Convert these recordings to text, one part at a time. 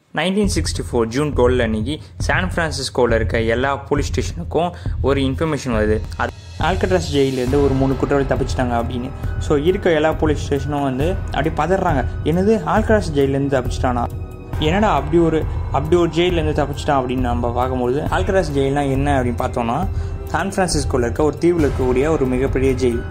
nineteen sixty four June twelve அன்னைக்கு San ஃப்ரான்சிஸ்கோவில் இருக்க எல்லா போலீஸ் ஸ்டேஷனுக்கும் ஒரு இன்ஃபர்மேஷன் வருது அது ஆல்கட்ராஸ் ஜெயிலேருந்து ஒரு மூணு குற்றவாளி தப்பிச்சிட்டாங்க அப்படின்னு ஸோ இருக்க எல்லா போலீஸ் ஸ்டேஷனும் வந்து அப்படி பதறாங்க என்னது ஆல்கட்ராஸ் ஜெயிலேருந்து தப்பிச்சிட்டானா என்னடா அப்படி ஒரு அப்படி ஒரு ஜெயிலேருந்து தப்பிச்சிட்டான் அப்படின்னு நம்ம பார்க்கும்போது ஆல்கட்ராஸ் ஜெயில்னா என்ன அப்படின்னு பார்த்தோம்னா சான் ஃப்ரான்சிஸ்கோவில் இருக்க ஒரு தீவில் இருக்கக்கூடிய ஒரு மிகப்பெரிய ஜெயில்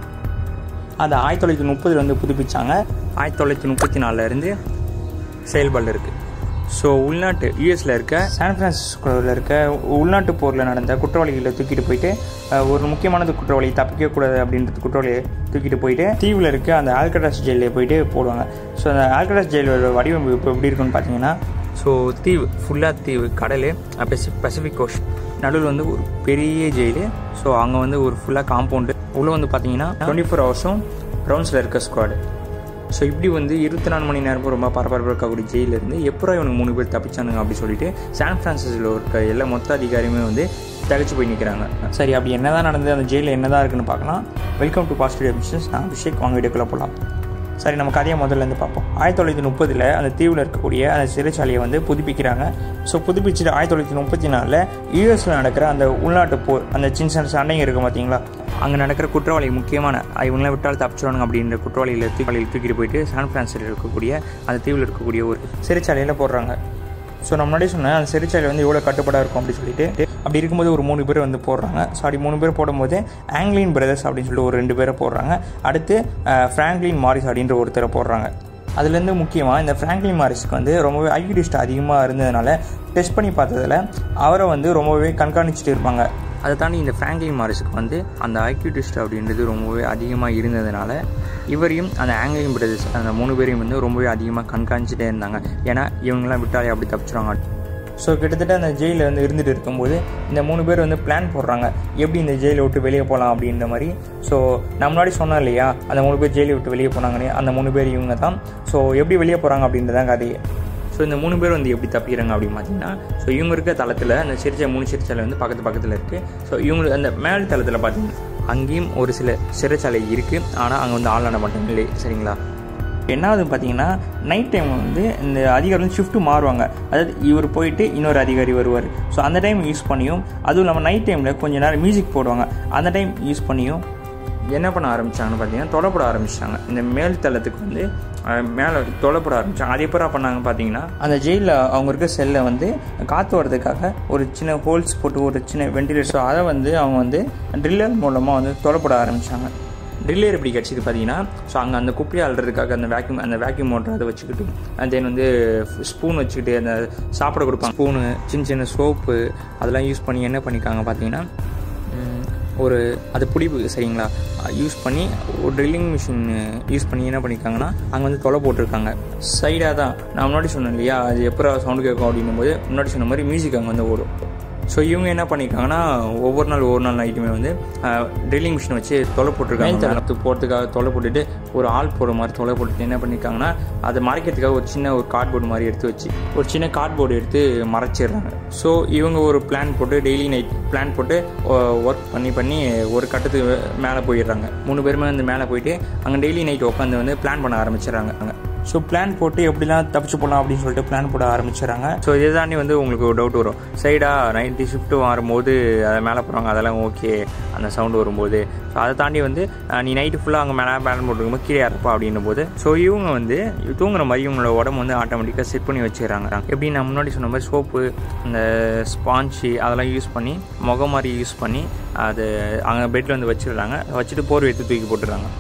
அது ஆயிரத்தி தொள்ளாயிரத்தி முப்பதில் வந்து புதுப்பிச்சாங்க ஆயிரத்தி தொள்ளாயிரத்தி முப்பத்தி நாலுலேருந்து செயல்பாடு இருக்குது ஸோ உள்நாட்டு யூஎஸில் இருக்க சான் ஃப்ரான்சிஸ்கோவில் இருக்க உள்நாட்டு போரில் நடந்த குற்றவாளிகளை தூக்கிட்டு போயிட்டு அஹ், ஒரு முக்கியமானது குற்றவாளி தப்பிக்கக்கூடாது அப்படின்றது குற்றவாளியை தூக்கிட்டு போயிட்டு தீவில் இருக்க அந்த ஆல்கட்ராஸ் ஜெயிலில் போயிட்டு போடுவாங்க ஸோ அந்த ஆல்கட்ராஸ் ஜெயிலோட வடிவமைப்பு இப்போ எப்படி இருக்குன்னு பார்த்தீங்கன்னா ஸோ தீவு ஃபுல்லாக தீவு கடல் பெசி பசிபிக் ஓஷன் நடுவில் வந்து ஒரு பெரிய ஜெயிலு ஸோ அங்கே வந்து ஒரு ஃபுல்லாக காம்பவுண்டு உள்ளே வந்து பார்த்தீங்கன்னா டுவெண்ட்டி ஃபோர் ஹவர்ஸும் ரவுண்ட்ஸில் இருக்க ஸ்குவாடு ஸோ இப்படி வந்து இருபத்தி நாலு மணி நேரம் ரொம்ப பரபரப்பாக இருக்கக்கூடிய ஜெயிலிருந்து எப்போ இவனுக்கு மூணு பேர் தப்பிச்சானுங்க அப்படி சொல்லிட்டு சான் ஃப்ரான்சிஸில் இருக்க எல்லா மொத்த அதிகாரியுமே வந்து தகச்சு போய் நிற்கிறாங்க சரி அப்படி என்னதான் நடந்தது அந்த ஜெயிலில் என்னதான் இருக்குன்னு பார்க்கலாம் வெல்கம் டு பாசிட்டிவ் பிஸ்னஸ் நான் அபிஷேக் வாங்க வீடியோக்குள்ளே போகலாம் சரி நம்ம கதையை முதல்ல இருந்து பார்ப்போம் ஆயிரத்தி தொள்ளாயிரத்தி முப்பதில் அந்த தீவில் இருக்கக்கூடிய அந்த சிறைச்சாலையை வந்து புதுப்பிக்கிறாங்க ஸோ புதுப்பிச்சுட்டு ஆயிரத்தி தொள்ளாயிரத்தி முப்பத்தி நாலில் யூஎஸில் நடக்கிற அந்த உள்நாட்டு போர் அந்த சின்ன சின்ன சண்டைங்க இருக்குது பார்த்தீங்களா அங்கே நடக்கிற குற்றவாளி முக்கியமான இவங்களாம் விட்டால் தப்பிச்சிடுவாங்க அப்படின்ற குற்றவாளிகளை தூக்கிகளில் தூக்கிட்டு போயிட்டு சான் ஃப்ரான்சிஸில் இருக்கக்கூடிய அந்த தீவில் இருக்கக்கூடிய ஒரு சிறைச்சாலையில் போடுறாங்க ஸோ நான் முன்னாடி சொன்னேன் அந்த சிறைச்சாலை வந்து எவ்வளோ கட்டுப்பாடாக இருக்கும் அப்படின்னு சொல்லிட்டு அப்படி இருக்கும்போது ஒரு மூணு பேர் வந்து போடுறாங்க ஸோ அப்படி மூணு பேர் போடும்போது ஆங்கிலின் பிரதர்ஸ் அப்படின்னு சொல்லிட்டு ஒரு ரெண்டு பேரை போடுறாங்க அடுத்து அஹ், ஃப்ராங்க்லின் மாரிஸ் அப்படின்ற ஒருத்தரை போடுறாங்க அதுலேருந்து முக்கியமாக இந்த ஃப்ராங்க்லின் மாரிஸ்க்கு வந்து ரொம்பவே ஐக்யூடிஸ்ட் அதிகமாக இருந்ததுனால டெஸ்ட் பண்ணி பார்த்ததுல அவரை வந்து ரொம்பவே கண்காணிச்சுட்டு இருப்பாங்க அதை தாண்டி இந்த ஃப்ராங்க்லின் மாரிஸுக்கு வந்து அந்த ஐக்யூ டெஸ்ட் அப்படின்றது ரொம்பவே அதிகமாக இருந்ததுனால இவரையும் அந்த ஆங்கிலின் பிரதர்ஸ் அந்த மூணு பேரையும் வந்து ரொம்பவே அதிகமாக கண்காணிச்சுட்டே இருந்தாங்க ஏன்னா இவங்கெல்லாம் விட்டாலே அப்படி தப்பிச்சிருவாங்க ஸோ கிட்டத்தட்ட அந்த ஜெயிலில் வந்து இருந்துட்டு இருக்கும்போது இந்த மூணு பேர் வந்து பிளான் போடுறாங்க எப்படி இந்த ஜெயிலை விட்டு வெளியே போகலாம் அப்படின்ற மாதிரி ஸோ நான் முன்னாடி சொன்னேன் இல்லையா அந்த மூணு பேர் ஜெயிலை விட்டு வெளியே போனாங்கன்னு அந்த மூணு பேர் இவங்க தான் ஸோ எப்படி வெளியே போகிறாங்க அப்படின்றதான் கதையே ஸோ இந்த மூணு பேர் வந்து எப்படி தப்பிக்கிறாங்க அப்படின்னு பார்த்தீங்கன்னா ஸோ இவங்க இருக்க தளத்தில் அந்த சிறுச்சை மூணு சிறைச்சாலை வந்து பக்கத்து பக்கத்தில் இருக்குது ஸோ இவங்களுக்கு அந்த மேல் தளத்தில் பார்த்தீங்கன்னா அங்கேயும் ஒரு சில சிறைச்சாலை இருக்குது ஆனால் அங்கே வந்து ஆளான மட்டும் இல்லை சரிங்களா என்னாவது பார்த்தீங்கன்னா நைட் டைம் வந்து இந்த அதிகாரி வந்து ஷிஃப்ட்டு மாறுவாங்க அதாவது இவர் போயிட்டு இன்னொரு அதிகாரி வருவார் ஸோ அந்த டைம் யூஸ் பண்ணியும் அதுவும் இல்லாமல் நைட் டைமில் கொஞ்ச நேரம் மியூசிக் போடுவாங்க அந்த டைம் யூஸ் பண்ணியும் என்ன பண்ண ஆரம்பிச்சாங்கன்னு பார்த்தீங்கன்னா தொலைப்பட ஆரம்பிச்சிட்டாங்க இந்த மேல் தளத்துக்கு வந்து அஹ், மேலே தொலைப்பட ஆரம்பிச்சாங்க அது எப்போ பண்ணாங்க பார்த்தீங்கன்னா அந்த ஜெயிலில் அவங்க இருக்க செல்லை வந்து காற்று வர்றதுக்காக ஒரு சின்ன ஹோல்ஸ் போட்டு ஒரு சின்ன வெண்டிலேட்டர் ஸோ அதை வந்து அவங்க வந்து ட்ரில்லர் மூலமாக வந்து தொலைப்பட ஆரம்பிச்சாங்க ட்ரில்லர் எப்படி கிடச்சிது பார்த்தீங்கன்னா ஸோ அங்கே அந்த குப்பையை அள்ளுறதுக்காக அந்த வேக்யூம் அந்த வேக்யூம் மோட்டர் அதை வச்சுக்கிட்டு and தென் வந்து ஸ்பூன் வச்சுக்கிட்டு அந்த சாப்பிட கொடுப்பாங்க ஸ்பூனு சின்ன சின்ன சோப்பு அதெல்லாம் யூஸ் பண்ணி என்ன பண்ணிக்காங்க பார்த்தீங்கன்னா ம், ஒரு அது புளிப்பு சரிங்களா யூஸ் பண்ணி ஒரு ட்ரில்லிங் மிஷின் யூஸ் பண்ணி என்ன பண்ணியிருக்காங்கன்னா அங்கே வந்து தொலை போட்டிருக்காங்க சைடாக தான் நான் முன்னாடி சொன்னேன் இல்லையா அது எப்போ சவுண்டு கேட்கும் அப்படின்னும் போது முன்னாடி சொன்ன மாதிரி மியூசிக் அங்கே வந்து ஓடும் ஸோ இவங்க என்ன பண்ணியிருக்காங்கன்னா ஒவ்வொரு நாள் ஒவ்வொரு நாள் நைட்டுமே வந்து ட்ரில்லிங் மிஷின் வச்சு தொலை போட்டிருக்காங்க தளத்து போகிறதுக்காக தொலை போட்டுட்டு ஒரு ஆள் போடுற மாதிரி தொலை போட்டுட்டு என்ன பண்ணியிருக்காங்கன்னா அதை மறைக்கிறதுக்காக ஒரு சின்ன ஒரு கார்ட்போர்டு மாதிரி எடுத்து வச்சு ஒரு சின்ன கார்ட்போர்டு எடுத்து மறைச்சிடுறாங்க ஸோ இவங்க ஒரு பிளான் போட்டு டெய்லி நைட் பிளான் போட்டு ஒர்க் பண்ணி பண்ணி ஒரு கட்டத்துக்கு மேலே போயிடுறாங்க மூணு பேருமே வந்து மேலே போயிட்டு அங்கே டெய்லி நைட் உட்காந்து வந்து பிளான் பண்ண ஆரம்பிச்சிடுறாங்க ஸோ பிளான் போட்டு எப்படிலாம் தப்பிச்சு போகலாம் அப்படின்னு சொல்லிட்டு பிளான் போட ஆரம்பிச்சிடறாங்க ஸோ இதை தாண்டி வந்து உங்களுக்கு ஒரு டவுட் வரும் சைடாக நைன்ட்டி ஷிஃப்ட் வரும்போது அதை மேலே போகிறாங்க அதெல்லாம் ஓகே அந்த சவுண்டு வரும்போது ஸோ அதை தாண்டி வந்து அஹ், நீ நைட்டு ஃபுல்லாக அங்கே மேலே பிளான் போட்டுருக்கும்போது கீழே இறப்பா அப்படின்னும் போது ஸோ இவங்க வந்து தூங்குற மாதிரி இவங்களோட உடம்பு வந்து ஆட்டோமேட்டிக்காக செட் பண்ணி வச்சுக்கிறாங்க எப்படி நான் முன்னாடி சொன்ன மாதிரி சோப்பு அந்த ஸ்பாஞ்சு அதெல்லாம் யூஸ் பண்ணி முகம் மாதிரி யூஸ் பண்ணி அது அங்கே பெட்டில் வந்து வச்சிடுறாங்க வச்சுட்டு போர்வை எடுத்து தூக்கி போட்டுடுறாங்க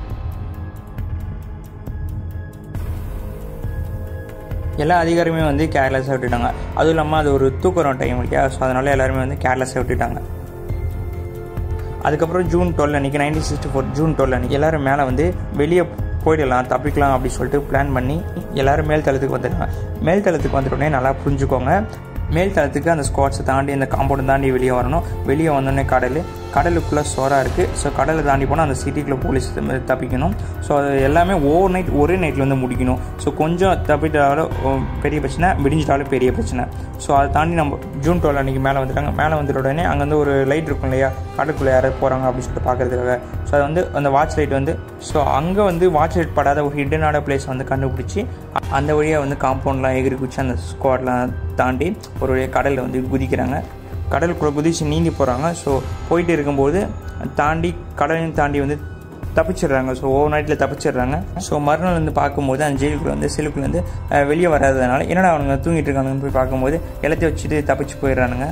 எல்லா அதிகாரியுமே வந்து கேர்லெஸ்ஸாக விட்டுட்டாங்க அதுவும் இல்லாமல் அது ஒரு தூக்குறோம் டைம் இல்லையா ஸோ அதனால எல்லாருமே வந்து கேர்லெஸ்ஸாக விட்டுட்டாங்க அதுக்கப்புறம் ஜூன் டுவெல் அன்றைக்கி nineteen sixty four June twelve அன்றைக்கி எல்லோரும் மேலே வந்து வெளியே போயிடலாம் தப்பிக்கலாம் அப்படின்னு சொல்லிட்டு பிளான் பண்ணி எல்லோரும் மேல் தளத்துக்கு வந்துட்டாங்க மேல் தளத்துக்கு வந்துட்டோடனே நல்லா புரிஞ்சுக்கோங்க மேல் தளத்துக்கு அந்த ஸ்குவாட்ஸை தாண்டி அந்த காம்பவுண்ட் தாண்டி வெளியே வரணும் வெளியே வந்தோடனே கடல் கடலுக்குள்ளே சோறாக இருக்குது ஸோ கடலை தாண்டி போனால் அந்த சிட்டிக்குள்ளே போலீஸ் தப்பிக்கணும் ஸோ அது எல்லாமே ஓவர் நைட் ஒரே நைட்டில் வந்து முடிக்கணும் ஸோ கொஞ்சம் தப்பிட்டாலும் பெரிய பிரச்சனை விடிஞ்சிட்டாலும் பெரிய பிரச்சனை ஸோ அதை தாண்டி நம்ம ஜூன் டுவெல் அன்றைக்கி மேலே வந்துட்டாங்க மேலே வந்துட்ட உடனே அங்கே வந்து ஒரு லைட் இருக்கும் இல்லையா கடலுக்குள்ளே யாராவது போகிறாங்க அப்படின்னு சொல்லிட்டு பார்க்குறதுக்காக ஸோ அது வந்து அந்த வாட்ச் லைட் வந்து ஸோ அங்கே வந்து வாட்ச் லைட் படாத ஒரு ஹிடனான பிளேஸ் வந்து கண்டுபிடிச்சி அந்த வழியாக வந்து காம்பவுண்ட்லாம் எகிரி குச்சி அந்த ஸ்குவாட்லாம் தாண்டி ஒரு வழியாக கடலில் வந்து குதிக்கிறாங்க கடலுக்குள்ளே குதிச்சு நீந்தி போகிறாங்க ஸோ போயிட்டு இருக்கும்போது தாண்டி கடலையும் தாண்டி வந்து தப்பிச்சிடுறாங்க ஸோ ஓவர் நைட்டில் தப்பிச்சிடுறாங்க ஸோ மறுநாள் வந்து பார்க்கும்போது அந்த ஜெயிலுக்குள்ள வந்து சிலுக்குள்ள வந்து வெளியே வராததுனால என்னடா அவனுங்க தூங்கிட்டு இருக்கானுங்கன்னு போய் பார்க்கும்போது எல்லாத்தையும் வச்சுட்டு தப்பிச்சு போயிடுறானுங்க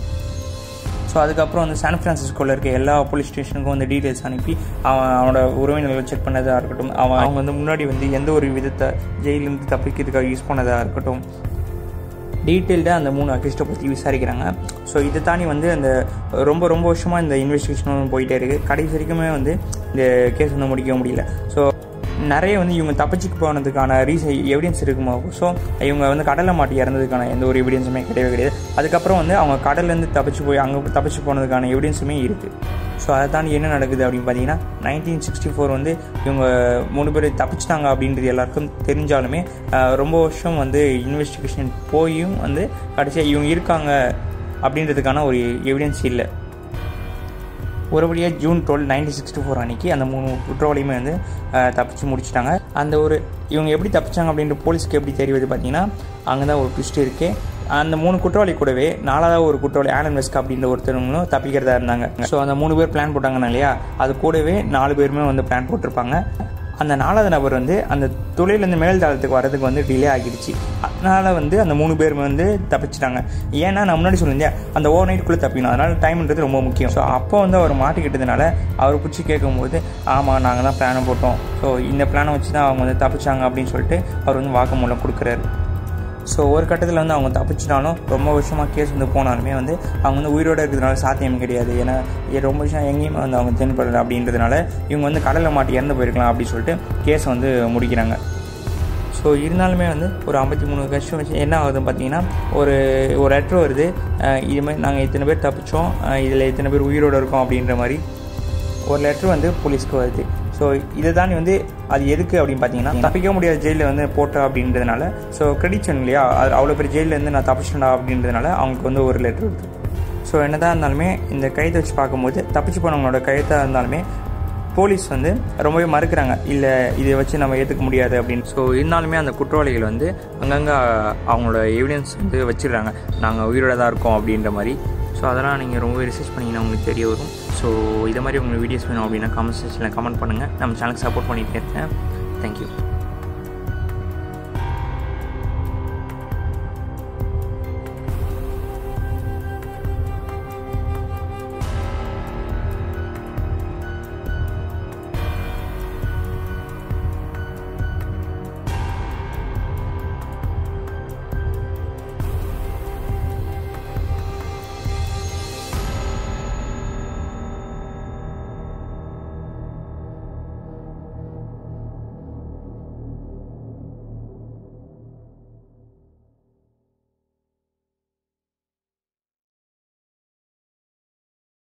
ஸோ அதுக்கப்புறம் வந்து சான் ஃப்ரான்சிஸ்கோவில் இருக்க எல்லா போலீஸ் ஸ்டேஷனுக்கும் வந்து டீட்டெயில்ஸ் அனுப்பி அவன் அவனோட உறவினர்களை செக் பண்ணதாக இருக்கட்டும் அவன் அவங்க வந்து முன்னாடி வந்து எந்த ஒரு விதத்தை ஜெயிலிருந்து தப்பிக்கிறதுக்காக யூஸ் பண்ணதாக இருக்கட்டும் டீட்டெயில்டாக அந்த மூணு அக்யூஸ்ட்டை பற்றி விசாரிக்கிறாங்க ஸோ இதை தாண்டி வந்து அந்த ரொம்ப ரொம்ப வருஷமாக இந்த இன்வெஸ்டிகேஷனும் போயிட்டே இருக்குது கடைசி வரைக்குமே வந்து இந்த கேஸ் வந்து முடிக்க முடியல ஸோ நிறைய வந்து இவங்க தப்பிச்சுக்கு போனதுக்கான ரீசன் எவிடன்ஸ் இருக்குமா ஸோ இவங்க வந்து கடலை மாட்டி இறந்ததுக்கான எந்த ஒரு எவிடன்ஸுமே கிடையவே கிடையாது அதுக்கப்புறம் வந்து அவங்க கடல்லேருந்து தப்பிச்சு போய் அங்கே தப்பிச்சு போனதுக்கான எவிடன்ஸுமே இருக்குது ஸோ அதை தாண்டி என்ன நடக்குது அப்படின்னு பார்த்தீங்கன்னா நைன்டீன் சிக்ஸ்டி ஃபோர் வந்து இவங்க மூணு பேர் தப்பிச்சிட்டாங்க அப்படின்றது எல்லாருக்கும் தெரிஞ்சாலுமே ரொம்ப வருஷம் வந்து இன்வெஸ்டிகேஷன் போயும் வந்து கடைசியாக இவங்க இருக்காங்க அப்படின்றதுக்கான ஒரு எவிடன்ஸ் இல்லை ஒரு வழியாக June twelve nineteen sixty four அன்றைக்கி அந்த மூணு குற்றவாளியுமே வந்து தப்பிச்சு முடிச்சிட்டாங்க அந்த ஒரு இவங்க எப்படி தப்பிச்சாங்க அப்படின்ற போலீஸ்க்கு எப்படி தெரியுது பார்த்தீங்கன்னா அங்கே தான் ஒரு ட்விஸ்ட் இருக்குது அந்த மூணு குற்றவாளி கூடவே நாலாவது ஒரு குற்றவாளி ஆலன் வெஸ்க் அப்படின்ற ஒருத்தவங்களும் தப்பிக்கிறதா இருந்தாங்க ஸோ அந்த மூணு பேர் பிளான் போட்டாங்கன்னா இல்லையா அது கூடவே நாலு பேருமே வந்து பிளான் போட்டிருப்பாங்க அந்த நாலாவது நபர் வந்து அந்த தொழிலேருந்து மேல் தளத்துக்கு வரதுக்கு வந்து டிலே ஆகிடுச்சு அதனால் வந்து அந்த மூணு பேர் வந்து தப்பிச்சிட்டாங்க ஏன்னா நான் முன்னாடி சொல்லியிருந்தேன் அந்த ஓவர் நைட்டுக்குள்ளே தப்பிக்கணும் அதனால் டைம்ன்றது ரொம்ப முக்கியம் ஸோ அப்போ வந்து அவர் மாட்டிக்கிட்டதுனால அவர் பிடிச்சி கேட்கும்போது ஆமாம் நாங்கள் தான் பிளானை போட்டோம் ஸோ இந்த பிளானை வச்சு தான் அவங்க வந்து தப்பிச்சாங்க அப்படின்னு சொல்லிட்டு அவர் வந்து வாக்குமூலம் கொடுக்குறாரு ஸோ ஒரு கட்டத்தில் வந்து அவங்க தப்பிச்சிட்டாலும் ரொம்ப வருஷமாக கேஸ் வந்து போனாலுமே வந்து அவங்க வந்து உயிரோடு இருக்கிறதுனால சாத்தியம் கிடையாது ஏன்னா ரொம்ப வருஷம் எங்கேயுமே வந்து அவங்க தென்படலை அப்படின்றதுனால இவங்க வந்து கடலில் மாட்டி இறந்து போயிருக்கலாம் அப்படின்னு சொல்லிட்டு கேஸை வந்து முடிக்கிறாங்க ஸோ இருந்தாலுமே வந்து ஒரு ஐம்பத்தி மூணு வருஷம் வச்சு என்ன ஆகுதுன்னு பார்த்தீங்கன்னா ஒரு ஒரு லெட்ரு வருது இது மாதிரி நாங்கள் இத்தனை பேர் தப்பிச்சோம் இதில் இத்தனை பேர் உயிரோடு இருக்கோம் அப்படின்ற மாதிரி ஒரு லெட்ரு வந்து போலீஸ்க்கு வருது ஸோ இதை தாண்டி வந்து அது எதுக்கு அப்படின்னு பார்த்தீங்கன்னா தப்பிக்க முடியாத ஜெயிலில் வந்து போட்டோம் அப்படின்றதுனால ஸோ கிரெடிட் சொன்ன இல்லையா அது அவ்வளோ பெரிய ஜெயிலேருந்து நான் தப்பிச்சிட்டா அப்படின்றதுனால அவங்களுக்கு வந்து ஒரு லெட்ரு வருது ஸோ என்னதான் இருந்தாலுமே இந்த கைதை வச்சு பார்க்கும்போது தப்பிச்சு போனவங்களோட கைத்தாக இருந்தாலுமே போலீஸ் வந்து ரொம்பவே மறுக்கிறாங்க இல்லை இதை வச்சு நம்ம ஏற்றுக்க முடியாது அப்படின்னு ஸோ இருந்தாலுமே அந்த குற்றவாளிகள் வந்து அங்கங்கே அவங்களோட எவிடன்ஸ் வந்து வச்சிடுறாங்க நாங்கள் உயிரோட தான் இருக்கோம் அப்படின்ற மாதிரி ஸோ அதெல்லாம் நீங்கள் ரொம்பவே ரிசர்ச் பண்ணிங்கன்னா உங்களுக்கு தெரிய வரும் ஸோ இதை மாதிரி உங்களுக்கு வீடியோஸ் வேணும் அப்படின்னா கமெண்ட் செக்ஷனில் கமெண்ட் பண்ணுங்கள் நம்ம சேனலுக்கு சப்போர்ட் பண்ணிகிட்டே இருக்கேன் தேங்க்யூ